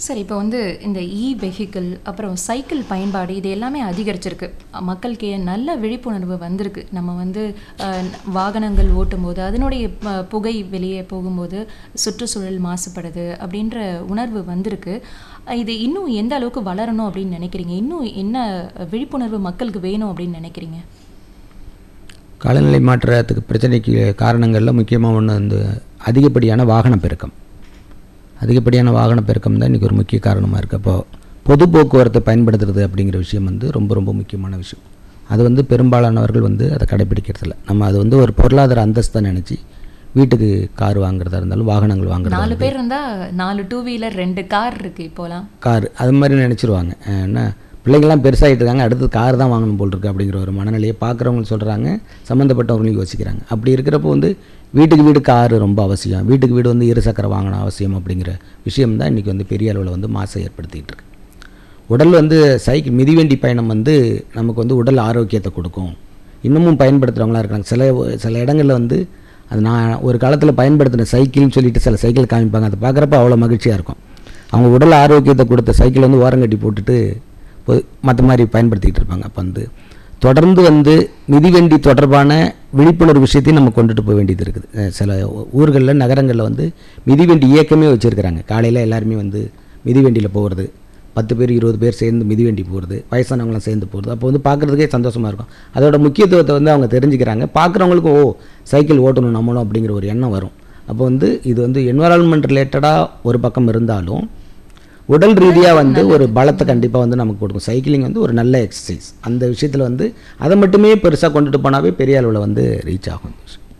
sir இப்போ வந்து இந்த இ வெஹிக்கிள் அப்புறம் சைக்கிள் பயன்பாடு இது எல்லாமே அதிகரிச்சிருக்கு மக்களுக்கு நல்ல விழிப்புணர்வு வந்திருக்கு நம்ம வந்து அஹ், வாகனங்கள் ஓட்டும்போது அதனுடைய ப- புகை வெளியே போகும்போது சுற்றுச்சூழல் மாசுபடுது அப்படின்ற உணர்வு வந்திருக்கு அஹ், இது இன்னும் எந்த அளவுக்கு வளரணும் அப்படின்னு நினைக்கிறீங்க இன்னும் என்ன விழிப்புணர்வு மக்களுக்கு வேணும் அப்படின்னு நினைக்கிறீங்க காலநிலை மாற்றத்துக்கு பிரச்சனைக்கு காரணங்களில் முக்கியமாக ஒன்று வந்து அதிகப்படியான வாகன பெருக்கம் அதிகப்படியான வாகன பெருக்கம் தான் இன்றைக்கி ஒரு முக்கிய காரணமாக இருக்குது அப்போ பொது போக்குவரத்தை பயன்படுத்துறது அப்படிங்கிற விஷயம் வந்து ரொம்ப ரொம்ப முக்கியமான விஷயம் அது வந்து பெரும்பாலானவர்கள் வந்து அதை கடைப்பிடிக்கிறதில்ல நம்ம அது வந்து ஒரு பொருளாதார அந்தஸ்தை நினச்சி வீட்டுக்கு கார் வாங்குறதா இருந்தாலும் வாகனங்கள் வாங்குறதா நாலு பேர் இருந்தா நாலு டூ வீலர் ரெண்டு கார் இருக்கு இப்போலாம் கார் அது மாதிரி நினச்சிருவாங்க என்ன பிள்ளைங்கள்லாம் பெருசாகிட்டு இருக்காங்க அடுத்து கார் தான் வாங்கணும் போல் இருக்கு அப்படிங்கிற ஒரு மனநிலையை பார்க்குறவங்க சொல்கிறாங்க சம்மந்தப்பட்டவங்களும் யோசிக்கிறாங்க அப்படி இருக்கிறப்போ வந்து வீட்டுக்கு வீடு கார் ரொம்ப அவசியம் வீட்டுக்கு வீடு வந்து இருசக்கர வாங்கணும் அவசியம் அப்படிங்கிற விஷயம் தான் இன்றைக்கி வந்து பெரிய அளவில் வந்து மாசை ஏற்படுத்திகிட்டு இருக்கு உடல் வந்து சைக்கிள் மிதிவண்டி பயணம் வந்து நமக்கு வந்து உடல் ஆரோக்கியத்தை கொடுக்கும் இன்னமும் பயன்படுத்துகிறவங்களாம் இருக்காங்க சில சில இடங்களில் வந்து அது நான் ஒரு காலத்தில் பயன்படுத்தின சைக்கிள்னு சொல்லிட்டு சில சைக்கிள் காமிப்பாங்க அதை பார்க்குறப்ப அவ்வளோ மகிழ்ச்சியாக இருக்கும் அவங்க உடல் ஆரோக்கியத்தை கொடுத்த சைக்கிள் வந்து ஓரங்கட்டி போட்டுட்டு மற்ற மாதிரி பயன்படுத்திக்கிட்டு இருப்பாங்க அப்போ வந்து தொடர்ந்து வந்து மிதிவண்டி தொடர்பான விழிப்புணர்வு விஷயத்தையும் நம்ம கொண்டுட்டு போக வேண்டியது இருக்குது அஹ் சில ஊர்களில் நகரங்களில் வந்து மிதிவண்டி இயக்கமே வச்சுருக்கிறாங்க காலையில் எல்லாருமே வந்து மிதிவண்டியில் போகிறது பத்து பேர் இருபது பேர் சேர்ந்து மிதிவண்டி போகிறது வயசானவங்களாம் சேர்ந்து போகிறது அப்போ வந்து பார்க்குறதுக்கே சந்தோஷமாக இருக்கும் அதோட முக்கியத்துவத்தை வந்து அவங்க தெரிஞ்சுக்கிறாங்க பார்க்குறவங்களுக்கும் ஓ சைக்கிள் ஓட்டணும் நம்மளும் அப்படிங்கிற ஒரு எண்ணம் வரும் அப்போ வந்து இது வந்து என்வரான்மெண்ட் ரிலேட்டடாக ஒரு பக்கம் இருந்தாலும் உடல் ரீதியாக வந்து ஒரு பலத்தை கண்டிப்பாக வந்து நமக்கு கொடுக்கும் சைக்கிளிங் வந்து ஒரு நல்ல எக்ஸசைஸ் அந்த விஷயத்தில் வந்து அதை மட்டுமே பெருசாக கொண்டுட்டு போனாவே பெரிய அளவில் வந்து ரீச் ஆகும்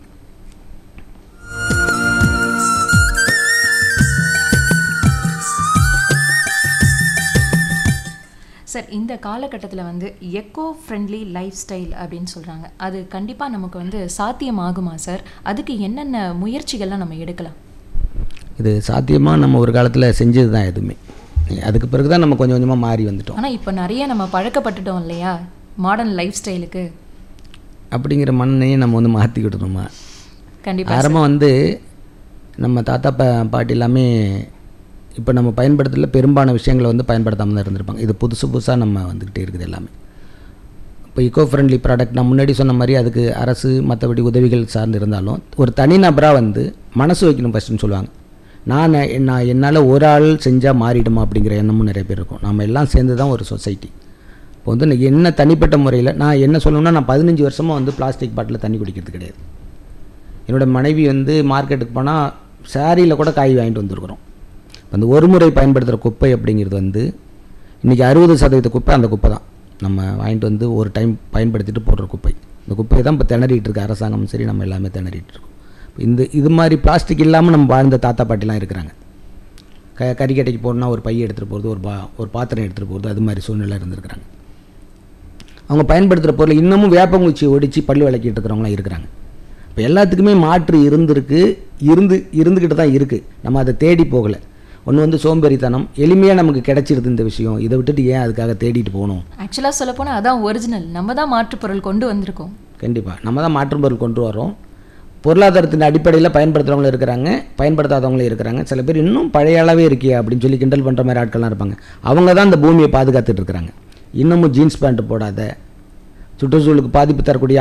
சார் இந்த காலகட்டத்தில் வந்து எக்கோ ஃப்ரெண்ட்லி லைஃப் ஸ்டைல் அப்படின்னு சொல்கிறாங்க அது கண்டிப்பாக நமக்கு வந்து சாத்தியமாகுமா சார் அதுக்கு என்னென்ன முயற்சிகள்லாம் நம்ம எடுக்கலாம் இது சாத்தியமாக நம்ம ஒரு காலத்தில் செஞ்சது தான் எதுவுமே அதுக்கு பிறகு தான் நம்ம கொஞ்சம் கொஞ்சமாக மாறி வந்துட்டோம் ஆனால் இப்போ நிறைய நம்ம பழக்கப்பட்டுட்டோம் இல்லையா மாடர்ன் லைஃப் ஸ்டைலுக்கு அப்படிங்கிற மண்ணையே நம்ம வந்து மாற்றிக்கிட்டோமா கண்டிப்பாக ஆரம்பம் வந்து நம்ம தாத்தா பா பாட்டி எல்லாமே இப்போ நம்ம பயன்படுத்தல பெரும்பாலான விஷயங்களை வந்து பயன்படுத்தாமல் தான் இருந்திருப்பாங்க இது புதுசு புதுசாக நம்ம வந்துக்கிட்டே இருக்குது எல்லாமே இப்போ இக்கோ ஃப்ரெண்ட்லி ப்ராடக்ட் நான் முன்னாடி சொன்ன மாதிரி அதுக்கு அரசு மற்றபடி உதவிகள் சார்ந்து இருந்தாலும் ஒரு தனிநபராக வந்து மனசு வைக்கணும் ஃபஸ்ட்டுன்னு சொல்லுவாங்க நான் நான் என்னால் ஒரு ஆள் செஞ்சால் மாறிடுமா அப்படிங்கிற எண்ணமும் நிறைய பேர் இருக்கும் நம்ம எல்லாம் சேர்ந்து தான் ஒரு சொசைட்டி இப்போ வந்து எனக்கு என்ன தனிப்பட்ட முறையில் நான் என்ன சொல்லணும்னா நான் பதினஞ்சு வருஷமாக வந்து பிளாஸ்டிக் பாட்டில் தண்ணி குடிக்கிறது கிடையாது என்னோட மனைவி வந்து மார்க்கெட்டுக்கு போனால் சாரியில் கூட காய் வாங்கிட்டு வந்திருக்கிறோம் இப்போ அந்த ஒரு முறை பயன்படுத்துகிற குப்பை அப்படிங்கிறது வந்து இன்றைக்கி அறுபது சதவீத குப்பை அந்த குப்பை தான் நம்ம வாங்கிட்டு வந்து ஒரு டைம் பயன்படுத்திட்டு போடுற குப்பை இந்த குப்பையை தான் இப்போ திணறிட்டு இருக்கு அரசாங்கமும் சரி நம்ம எல்லாமே திணறிட்டு இருக்கோம் இந்த இது மாதிரி பிளாஸ்டிக் இல்லாமல் நம்ம வாழ்ந்த தாத்தா பாட்டிலாம் இருக்கிறாங்க க கறிக்கடைக்கு போகணுன்னா ஒரு பை எடுத்துகிட்டு போகிறது ஒரு பா ஒரு பாத்திரம் எடுத்துகிட்டு போகிறது அது மாதிரி சூழ்நிலை இருந்திருக்கிறாங்க அவங்க பயன்படுத்துகிற பொருள் இன்னமும் வேப்பங்குச்சி ஒடிச்சு பல்லு விளக்கிட்டு இருக்கிறவங்களாம் இருக்கிறாங்க இப்போ எல்லாத்துக்குமே மாற்று இருந்திருக்கு இருந்து இருந்துக்கிட்டு தான் இருக்குது நம்ம அதை தேடி போகலை ஒன்று வந்து சோம்பேறித்தனம் எளிமையாக நமக்கு கிடைச்சிருது இந்த விஷயம் இதை விட்டுட்டு ஏன் அதுக்காக தேடிட்டு போகணும் ஆக்சுவலாக சொல்லப்போனால் அதான் ஒரிஜினல் நம்ம தான் மாற்றுப் பொருள் கொண்டு வந்திருக்கோம் கண்டிப்பாக நம்ம தான் மாற்று பொருள் கொண்டு வரோம் பொருளாதாரத்தின் அடிப்படையில் பயன்படுத்துகிறவங்களும் இருக்கிறாங்க பயன்படுத்தாதவங்களும் இருக்கிறாங்க சில பேர் இன்னும் பழைய அளவே இருக்கியா அப்படின்னு சொல்லி கிண்டல் பண்ணுற மாதிரி ஆட்கள்லாம் இருப்பாங்க அவங்க தான் இந்த பூமியை பாதுகாத்துட்டு இருக்கிறாங்க இன்னமும் ஜீன்ஸ் பேண்ட் போடாத சுற்றுச்சூழலுக்கு பாதிப்பு தரக்கூடிய